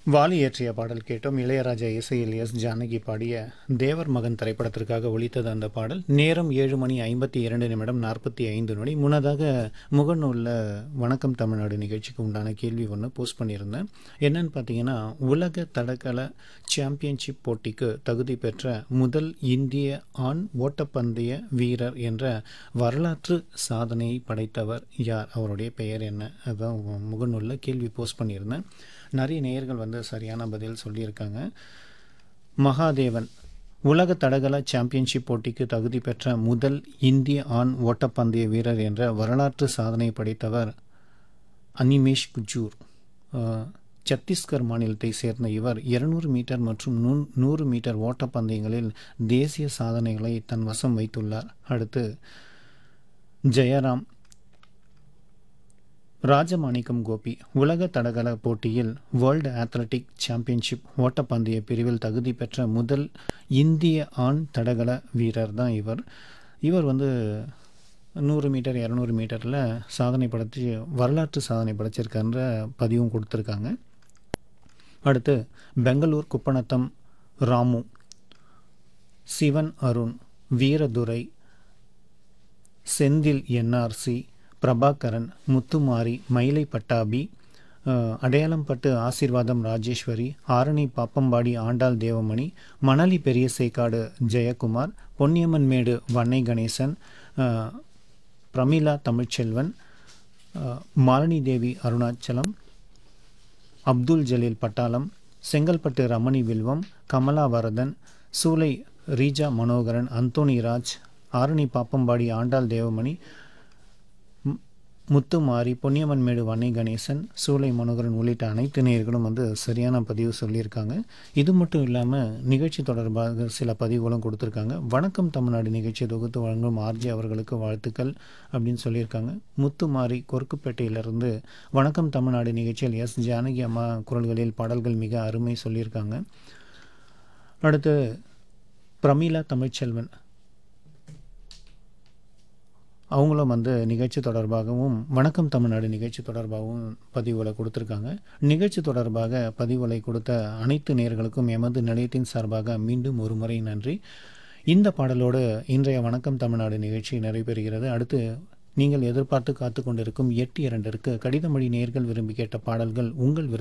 வாலி இயற்றிய பாடல் கேட்டோம் இளையராஜா இசையில் எஸ் ஜானகி பாடிய தேவர் மகன் திரைப்படத்திற்காக ஒலித்தது அந்த பாடல் நேரம் ஏழு மணி ஐம்பத்தி இரண்டு நிமிடம் நாற்பத்தி ஐந்து நொடி முன்னதாக முகநூலில் வணக்கம் தமிழ்நாடு நிகழ்ச்சிக்கு உண்டான கேள்வி ஒன்று போஸ்ட் பண்ணியிருந்தேன் என்னன்னு பார்த்தீங்கன்னா உலக தடகள சாம்பியன்ஷிப் போட்டிக்கு தகுதி பெற்ற முதல் இந்திய ஆண் ஓட்டப்பந்தய வீரர் என்ற வரலாற்று சாதனையை படைத்தவர் யார் அவருடைய பெயர் என்ன அதான் முகநூலில் கேள்வி போஸ்ட் பண்ணியிருந்தேன் நிறைய நேயர்கள் வந்து சரியான பதில் சொல்லியிருக்காங்க மகாதேவன் உலக தடகள சாம்பியன்ஷிப் போட்டிக்கு தகுதி பெற்ற முதல் இந்திய ஆண் ஓட்டப்பந்தய வீரர் என்ற வரலாற்று சாதனை படைத்தவர் அனிமேஷ் குஜூர் அஹ், சத்தீஸ்கர் மாநிலத்தை சேர்ந்த இவர் 200 மீட்டர் மற்றும் நூ நூறு மீட்டர் ஓட்டப்பந்தயங்களில் தேசிய சாதனைகளை தன் வசம் வைத்துள்ளார் அடுத்து ஜெயராம் ராஜமாணிக்கம் கோபி உலக தடகள போட்டியில் வேர்ல்டு அத்லெட்டிக் சாம்பியன்ஷிப் ஓட்டப்பந்தய பிரிவில் தகுதி பெற்ற முதல் இந்திய ஆண் தடகள வீரர் தான் இவர் இவர் வந்து நூறு மீட்டர் இரநூறு மீட்டரில் சாதனை படைச்சி வரலாற்று சாதனை படைச்சிருக்கான்ற பதிவும் கொடுத்துருக்காங்க அடுத்து பெங்களூர் குப்பநத்தம் ராமு சிவன் அருண் வீரதுரை செந்தில் என்ஆர்சி பிரபாகரன் முத்துமாரி மயிலை பட்டாபி அஹ், அடையாளம்பட்டு ஆசீர்வாதம் ராஜேஸ்வரி ஆரணி பாப்பம்பாடி ஆண்டாள் தேவமணி மணலி பெரிய சேக்காடு ஜெயக்குமார் பொன்னியம்மன்மேடு வன்னை கணேசன் அஹ், பிரமிளா தமிழ்ச்செல்வன் அஹ், மாலினி தேவி அருணாச்சலம் அப்துல் ஜலீல் பட்டாளம் செங்கல்பட்டு ரமணி வில்வம் கமலா வரதன் சூலை ரீஜா மனோகரன் அந்தோணி ராஜ் ஆரணி பாப்பம்பாடி ஆண்டாள் தேவமணி மு- முத்துமாரி பொன்னியம்மன்மேடு வன்னை கணேசன் சூலை மனோகரன் உள்ளிட்ட அனைத்து நேயர்களும் வந்து சரியான பதிவு சொல்லியிருக்காங்க இது மட்டும் இல்லாமல் நிகழ்ச்சி தொடர்பாக சில பதிவுகளும் கொடுத்துருக்காங்க வணக்கம் தமிழ்நாடு நிகழ்ச்சி தொகுத்து வழங்கும் ஆர்ஜி அவர்களுக்கு வாழ்த்துக்கள் அப்படின்னு சொல்லியிருக்காங்க முத்துமாரி கொருக்குப்பேட்டையிலிருந்து வணக்கம் தமிழ்நாடு நிகழ்ச்சியில் எஸ் ஜானகி அம்மா குரல்களில் பாடல்கள் மிக அருமை சொல்லியிருக்காங்க அடுத்து பிரமீளா தமிழ்ச்செல்வன் அவங்களும் வந்து நிகழ்ச்சி தொடர்பாகவும் வணக்கம் தமிழ்நாடு நிகழ்ச்சி தொடர்பாகவும் பதிவுகளை கொடுத்துருக்காங்க நிகழ்ச்சி தொடர்பாக பதிவுகளை கொடுத்த அனைத்து நேயர்களுக்கும் எமது நிலையத்தின் சார்பாக மீண்டும் ஒரு முறை நன்றி இந்த பாடலோடு இன்றைய வணக்கம் தமிழ்நாடு நிகழ்ச்சி நிறைவேறுகிறது அடுத்து நீங்கள் எதிர்பார்த்து காத்து கொண்டிருக்கும் எட்டு இரண்டிற்கு கடிதமொழி நேயர்கள் விரும்பி கேட்ட பாடல்கள் உங்கள் விருப்ப